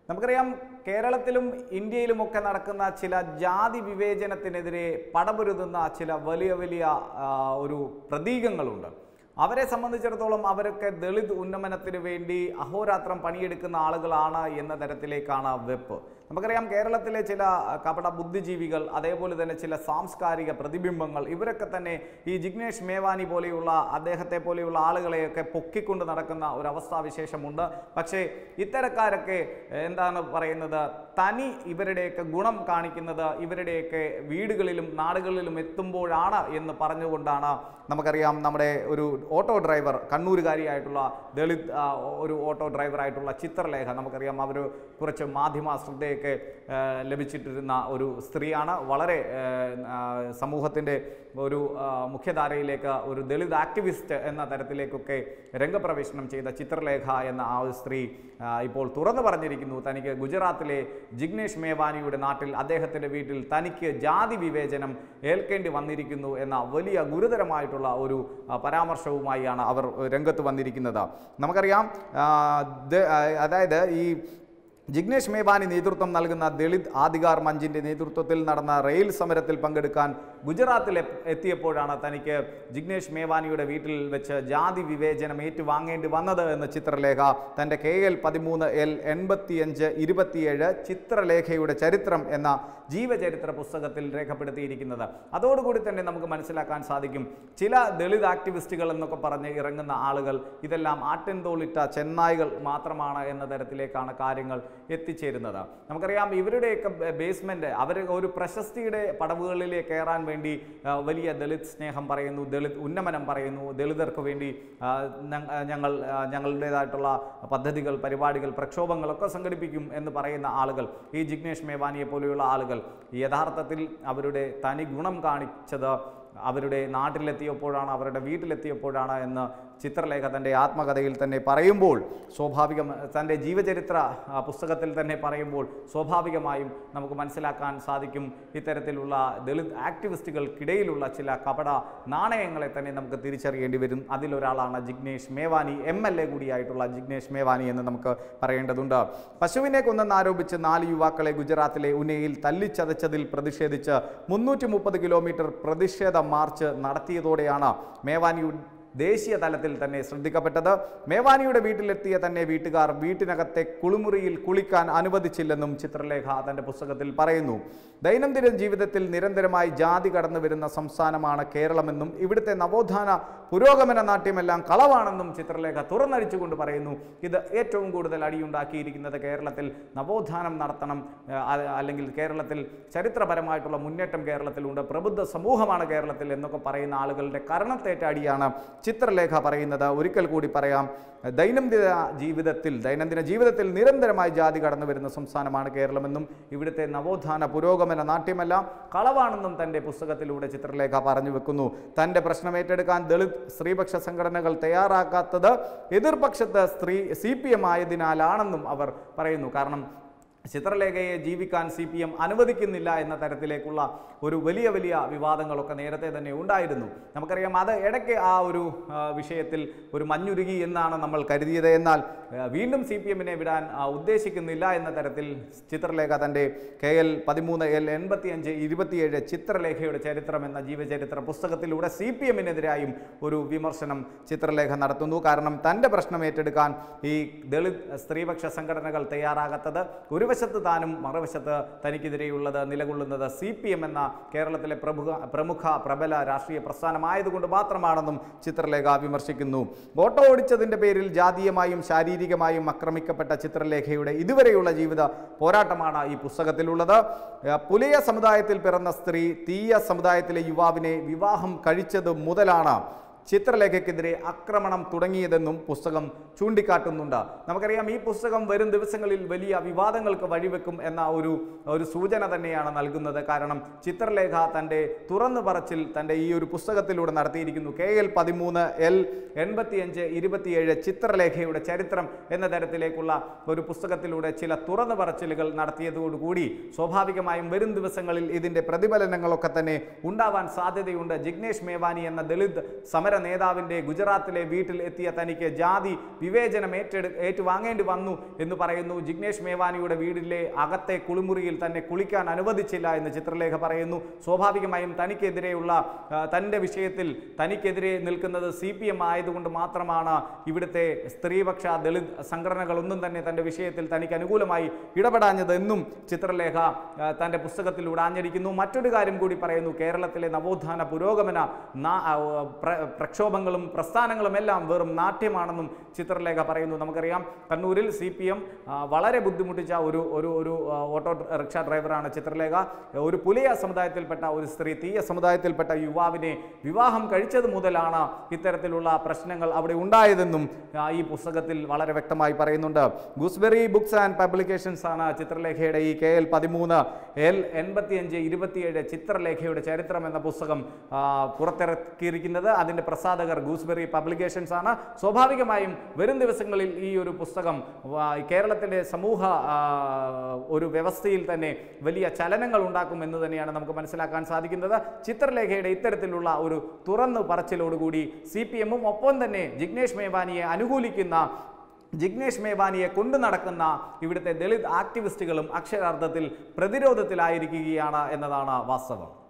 നമുക്കറിയാം കേരളത്തിലും ഇന്ത്യയിലുമൊക്കെ നടക്കുന്ന ചില ജാതി വിവേചനത്തിനെതിരെ പടപൊരുതുന്ന ചില വലിയ വലിയ ആ, ഒരു പ്രതീകങ്ങളുണ്ട് അവരെ സംബന്ധിച്ചിടത്തോളം അവരൊക്കെ ദളിത് ഉന്നമനത്തിന് വേണ്ടി അഹോരാത്രം പണിയെടുക്കുന്ന ആളുകളാണ് എന്ന തരത്തിലേക്കാണ് വെപ്പ് നമുക്കറിയാം കേരളത്തിലെ ചില കപട ബുദ്ധിജീവികൾ അതേപോലെ തന്നെ ചില സാംസ്കാരിക പ്രതിബിംബങ്ങൾ ഇവരൊക്കെ തന്നെ ഈ ജിഗ്നേഷ് മേവാനി പോലെയുള്ള അദ്ദേഹത്തെ പോലെയുള്ള ആളുകളെയൊക്കെ പൊക്കിക്കൊണ്ട് നടക്കുന്ന ഒരു അവസ്ഥാവിശേഷമുണ്ട് പക്ഷേ ഇത്തരക്കാരൊക്കെ എന്താണ് പറയുന്നത് തനി ഇവരുടെയൊക്കെ ഗുണം കാണിക്കുന്നത് ഇവരുടെയൊക്കെ വീടുകളിലും നാടുകളിലും എത്തുമ്പോഴാണ് എന്ന് പറഞ്ഞുകൊണ്ടാണ് നമുക്കറിയാം നമ്മുടെ ഒരു ഓട്ടോ ഡ്രൈവർ കണ്ണൂരുകാരിയായിട്ടുള്ള ദളിത് ആ, ഒരു ഓട്ടോ ഡ്രൈവറായിട്ടുള്ള ചിത്രലേഖ നമുക്കറിയാം അവർ കുറച്ച് മാധ്യമ ശ്രദ്ധയൊക്കെ ആ, ലഭിച്ചിട്ടിരുന്ന ഒരു സ്ത്രീയാണ് വളരെ ആ, സമൂഹത്തിൻ്റെ ഒരു ആ, മുഖ്യധാരയിലേക്ക് ഒരു ദളിത് ആക്ടിവിസ്റ്റ് എന്ന തരത്തിലേക്കൊക്കെ രംഗപ്രവേശനം ചെയ്ത ചിത്രലേഖ എന്ന ആ ഒരു സ്ത്രീ ആ, ഇപ്പോൾ തുറന്നു പറഞ്ഞിരിക്കുന്നു തനിക്ക് ഗുജറാത്തിലെ ജിഗ്നേഷ് മേവാനിയുടെ നാട്ടിൽ അദ്ദേഹത്തിൻ്റെ വീട്ടിൽ തനിക്ക് ജാതി വിവേചനം ഏൽക്കേണ്ടി വന്നിരിക്കുന്നു എന്ന വലിയ ഗുരുതരമായിട്ടുള്ള ഒരു ആ, പരാമർശവുമായാണ് അവർ രംഗത്ത് വന്നിരിക്കുന്നത് നമുക്കറിയാം ആ, ദ- ആ, അതായത് ഈ ജിഗ്നേഷ് മേവാനി നേതൃത്വം നൽകുന്ന ദളിത് ആധികാർ മഞ്ചിന്റെ നേതൃത്വത്തിൽ നടന്ന റെയിൽ സമരത്തിൽ പങ്കെടുക്കാൻ ഗുജറാത്തിൽ എ- എത്തിയപ്പോഴാണ് തനിക്ക് ജിഗ്നേഷ് മേവാനിയുടെ വീട്ടിൽ വെച്ച് ജാതി വിവേചനം ഏറ്റുവാങ്ങേണ്ടി വന്നത് എന്ന് ചിത്രലേഖ തൻ്റെ കെ എൽ പതിമൂന്ന് എൽ എൺപത്തിയഞ്ച് ഇരുപത്തിയേഴ് ചിത്രലേഖയുടെ ചരിത്രം എന്ന ജീവചരിത്ര പുസ്തകത്തിൽ രേഖപ്പെടുത്തിയിരിക്കുന്നത് അതോടുകൂടി തന്നെ നമുക്ക് മനസ്സിലാക്കാൻ സാധിക്കും ചില ദളിത് ആക്ടിവിസ്റ്റുകൾ എന്നൊക്കെ പറഞ്ഞ് ഇറങ്ങുന്ന ആളുകൾ ഇതെല്ലാം ആട്ടിൻതോളിട്ട ചെന്നായികൾ മാത്രമാണ് എന്ന തരത്തിലേക്കാണ് കാര്യങ്ങൾ എത്തിച്ചേരുന്നത് നമുക്കറിയാം ഇവരുടെയൊക്കെ ബേസ്മെന്റ് അവർ ഒരു പ്രശസ്തിയുടെ പടവുകളിലേക്ക് കയറാൻ വേണ്ടി ആ, വലിയ ദളിത് സ്നേഹം പറയുന്നു ദളിത് ഉന്നമനം പറയുന്നു ദളിതർക്ക് വേണ്ടി ആ, ഞ- ആ, ഞങ്ങൾ ആ, ഞങ്ങളുടേതായിട്ടുള്ള പദ്ധതികൾ പരിപാടികൾ പ്രക്ഷോഭങ്ങളൊക്കെ സംഘടിപ്പിക്കും എന്ന് പറയുന്ന ആളുകൾ ഈ ജിഗ്നേഷ് മേവാനിയെ പോലെയുള്ള ആളുകൾ യഥാർത്ഥത്തിൽ അവരുടെ തനി ഗുണം കാണിച്ചത് അവരുടെ നാട്ടിലെത്തിയപ്പോഴാണ് അവരുടെ വീട്ടിലെത്തിയപ്പോഴാണ് എന്ന് ചിത്രലേഖ തൻ്റെ ആത്മകഥയിൽ തന്നെ പറയുമ്പോൾ സ്വാഭാവികം തൻ്റെ ജീവചരിത്ര ആ, പുസ്തകത്തിൽ തന്നെ പറയുമ്പോൾ സ്വാഭാവികമായും നമുക്ക് മനസ്സിലാക്കാൻ സാധിക്കും ഇത്തരത്തിലുള്ള ദളിത് ആക്ടിവിസ്റ്റുകൾക്കിടയിലുള്ള ചില കപട നാണയങ്ങളെ തന്നെ നമുക്ക് തിരിച്ചറിയേണ്ടി വരും അതിലൊരാളാണ് Jignesh Mevani M L A കൂടിയായിട്ടുള്ള ജിഗ്നേഷ് മേവാനി എന്ന് നമുക്ക് പറയേണ്ടതുണ്ട് പശുവിനെ കൊന്നെന്നാരോപിച്ച് നാല് യുവാക്കളെ ഗുജറാത്തിലെ ഉനയിൽ തല്ലിച്ചതച്ചതിൽ പ്രതിഷേധിച്ച് മുന്നൂറ്റി മുപ്പത് കിലോമീറ്റർ പ്രതിഷേധ മാർച്ച് നടത്തിയതോടെയാണ് മേവാനി ദേശീയ തലത്തിൽ തന്നെ ശ്രദ്ധിക്കപ്പെട്ടത് മേവാനിയുടെ വീട്ടിലെത്തിയ തന്നെ വീട്ടുകാർ വീട്ടിനകത്തെ കുളിമുറിയിൽ കുളിക്കാൻ അനുവദിച്ചില്ലെന്നും ചിത്രലേഖ തന്റെ പുസ്തകത്തിൽ പറയുന്നു ദൈനംദിന ജീവിതത്തിൽ നിരന്തരമായി ജാതി കടന്നു വരുന്ന സംസ്ഥാനമാണ് കേരളമെന്നും ഇവിടുത്തെ നവോത്ഥാന പുരോഗമന നാട്യമെല്ലാം കളവാണെന്നും ചിത്രലേഖ തുറന്നടിച്ചുകൊണ്ട് പറയുന്നു ഇത് ഏറ്റവും കൂടുതൽ അടിയുണ്ടാക്കിയിരിക്കുന്നത് കേരളത്തിൽ നവോത്ഥാനം നടത്തണം ആ, അ- അല്ലെങ്കിൽ കേരളത്തിൽ ചരിത്രപരമായിട്ടുള്ള മുന്നേറ്റം കേരളത്തിലുണ്ട് പ്രബുദ്ധ സമൂഹമാണ് കേരളത്തിൽ എന്നൊക്കെ പറയുന്ന ആളുകളുടെ കരണത്തേറ്റ അടിയാണ് ചിത്രലേഖ പറയുന്നത് ഒരിക്കൽ കൂടി പറയാം ദൈനംദിന ജീവിതത്തിൽ ദൈനംദിന ജീവിതത്തിൽ നിരന്തരമായി ജാതി കടന്നു വരുന്ന സംസ്ഥാനമാണ് കേരളമെന്നും ഇവിടുത്തെ നവോത്ഥാന പുരോഗമന നാട്യമെല്ലാം കളവാണെന്നും തൻ്റെ പുസ്തകത്തിലൂടെ ചിത്രലേഖ പറഞ്ഞു വെക്കുന്നു തൻ്റെ പ്രശ്നം ഏറ്റെടുക്കാൻ ദളിത് സ്ത്രീപക്ഷ സംഘടനകൾ തയ്യാറാക്കാത്തത് എതിർപക്ഷത്ത് സ്ത്രീ സി പി എം ആയതിനാലാണെന്നും അവർ പറയുന്നു കാരണം ചിത്രലേഖയെ ജീവിക്കാൻ സി പി എം അനുവദിക്കുന്നില്ല എന്ന തരത്തിലേക്കുള്ള ഒരു വലിയ വലിയ വിവാദങ്ങളൊക്കെ നേരത്തെ തന്നെ ഉണ്ടായിരുന്നു നമുക്കറിയാം അത് ഇടയ്ക്ക് ആ ഒരു ആ, വിഷയത്തിൽ ഒരു മഞ്ഞുരുകി എന്നാണ് നമ്മൾ കരുതിയത് എന്നാൽ ആ, വീണ്ടും സി പി എമ്മിനെ വിടാൻ ആ, ഉദ്ദേശിക്കുന്നില്ല എന്ന തരത്തിൽ ചിത്രലേഖ തൻ്റെ കെ എൽ പതിമൂന്ന് എൽ എൺപത്തിയഞ്ച് ഇരുപത്തിയേഴ് ചിത്രലേഖയുടെ ചരിത്രം എന്ന ജീവചരിത്ര പുസ്തകത്തിലൂടെ സി പി എമ്മിനെതിരായും ഒരു വിമർശനം ചിത്രലേഖ നടത്തുന്നു കാരണം തൻ്റെ പ്രശ്നം ഏറ്റെടുക്കാൻ ഈ ദളിത് സ്ത്രീപക്ഷ സംഘടനകൾ തയ്യാറാകാത്തത് ഒരു വശത്ത് താനും മറുവശത്ത് തനിക്കെതിരെയുള്ളത് നിലകൊള്ളുന്നത് സി പി എം എന്ന കേരളത്തിലെ പ്രമുഖ പ്രമുഖ പ്രബല രാഷ്ട്രീയ പ്രസ്ഥാനമായതുകൊണ്ട് മാത്രമാണെന്നും ചിത്രലേഖ വിമർശിക്കുന്നു ഓട്ടോ ഓടിച്ചതിൻ്റെ പേരിൽ ജാതീയമായും ശാരീരികമായും ആക്രമിക്കപ്പെട്ട ചിത്രലേഖയുടെ ഇതുവരെയുള്ള ജീവിത പോരാട്ടമാണ് ഈ പുസ്തകത്തിലുള്ളത് ഏഹ് പുലയ സമുദായത്തിൽ പിറന്ന സ്ത്രീ തീയ സമുദായത്തിലെ യുവാവിനെ വിവാഹം കഴിച്ചത് മുതലാണ് ചിത്രലേഖയ്ക്കെതിരെ ആക്രമണം തുടങ്ങിയതെന്നും പുസ്തകം ചൂണ്ടിക്കാട്ടുന്നുണ്ട് നമുക്കറിയാം ഈ പുസ്തകം വരും ദിവസങ്ങളിൽ വലിയ വിവാദങ്ങൾക്ക് വഴിവെക്കും എന്ന ഒരു ഒരു സൂചന തന്നെയാണ് നൽകുന്നത് കാരണം ചിത്രലേഖ തൻ്റെ തുറന്നു പറച്ചിൽ തൻ്റെ ഈ ഒരു പുസ്തകത്തിലൂടെ നടത്തിയിരിക്കുന്നു കെ എൽ പതിമൂന്ന് എൽ എൺപത്തിയഞ്ച് ഇരുപത്തിയേഴ് ചിത്രലേഖയുടെ ചരിത്രം എന്ന തരത്തിലേക്കുള്ള ഒരു പുസ്തകത്തിലൂടെ ചില തുറന്നു പറച്ചിലുകൾ നടത്തിയതോടുകൂടി സ്വാഭാവികമായും വരും ദിവസങ്ങളിൽ ഇതിൻ്റെ പ്രതിഫലനങ്ങളൊക്കെ തന്നെ ഉണ്ടാവാൻ സാധ്യതയുണ്ട് ജിഗ്നേഷ് മേവാനി എന്ന ദളിത് സമര സമര നേതാവിൻ്റെ ഗുജറാത്തിലെ വീട്ടിൽ എത്തിയ തനിക്ക് ജാതി വിവേചനം ഏറ്റെടു ഏറ്റുവാങ്ങേണ്ടി വന്നു എന്ന് പറയുന്നു ജിഗ്നേഷ് മേവാനിയുടെ വീടിലെ അകത്തെ കുളിമുറിയിൽ തന്നെ കുളിക്കാൻ അനുവദിച്ചില്ല എന്ന് ചിത്രലേഖ പറയുന്നു സ്വാഭാവികമായും തനിക്കെതിരെയുള്ള ആ, തൻ്റെ വിഷയത്തിൽ തനിക്കെതിരെ നിൽക്കുന്നത് സി പി എം ആയതുകൊണ്ട് മാത്രമാണ് ഇവിടുത്തെ സ്ത്രീപക്ഷ ദളിത് സംഘടനകളൊന്നും തന്നെ തൻ്റെ വിഷയത്തിൽ തനിക്ക് അനുകൂലമായി ഇടപെടാഞ്ഞത് എന്നും ചിത്രലേഖ ആ, തൻ്റെ പുസ്തകത്തിലൂടെ ആഞ്ഞടിക്കുന്നു മറ്റൊരു കാര്യം കൂടി പറയുന്നു കേരളത്തിലെ നവോത്ഥാന പുരോഗമന നാ- ആ, പ്ര- പ്രക്ഷോഭങ്ങളും പ്രസ്ഥാനങ്ങളും എല്ലാം വെറും നാട്യമാണെന്നും ചിത്രലേഖ പറയുന്നു നമുക്കറിയാം കണ്ണൂരിൽ സി പി എം വളരെ ബുദ്ധിമുട്ടിച്ച ഒരു ഒരു ഒരു ആ, ഓട്ടോ റിക്ഷ ഡ്രൈവറാണ് ചിത്രലേഖ ഒരു പുലിയ സമുദായത്തിൽപ്പെട്ട ഒരു സ്ത്രീ തീയ സമുദായത്തിൽപ്പെട്ട യുവാവിനെ വിവാഹം കഴിച്ചത് മുതലാണ് ഇത്തരത്തിലുള്ള പ്രശ്നങ്ങൾ അവിടെ ഉണ്ടായതെന്നും ആ, ഈ പുസ്തകത്തിൽ വളരെ വ്യക്തമായി പറയുന്നുണ്ട് ഗൂസ്ബെറി ബുക്സ് ആൻഡ് പബ്ലിക്കേഷൻസ് ആണ് ചിത്രലേഖയുടെ ഈ കെ എൽ പതിമൂന്ന് എൽ എൺപത്തിയഞ്ച് ഇരുപത്തിയേഴ് ചിത്രലേഖയുടെ ചരിത്രം എന്ന പുസ്തകം ആ, പുറത്തിറക്കിയിരിക്കുന്നത് അതിൻ്റെ പ്രസാധകർ ഗൂസ്ബെറി പബ്ലിക്കേഷൻസ് ആണ് സ്വാഭാവികമായും വരും ദിവസങ്ങളിൽ ഈ ഒരു പുസ്തകം ആ, കേരളത്തിൻ്റെ സമൂഹ ആ, ഒരു വ്യവസ്ഥയിൽ തന്നെ വലിയ ചലനങ്ങൾ ഉണ്ടാക്കും എന്ന് തന്നെയാണ് നമുക്ക് മനസ്സിലാക്കാൻ സാധിക്കുന്നത് ചിത്രലേഖയുടെ ഇത്തരത്തിലുള്ള ഒരു തുറന്നു പറച്ചിലോടുകൂടി സി പി എമ്മും ഒപ്പം തന്നെ ജിഗ്നേഷ് മേവാനിയെ അനുകൂലിക്കുന്ന ജിഗ്നേഷ് മേവാനിയെ കൊണ്ടു നടക്കുന്ന ഇവിടുത്തെ ദളിത് ആക്ടിവിസ്റ്റുകളും അക്ഷരാർത്ഥത്തിൽ പ്രതിരോധത്തിലായിരിക്കുകയാണ് എന്നതാണ് വാസ്തവം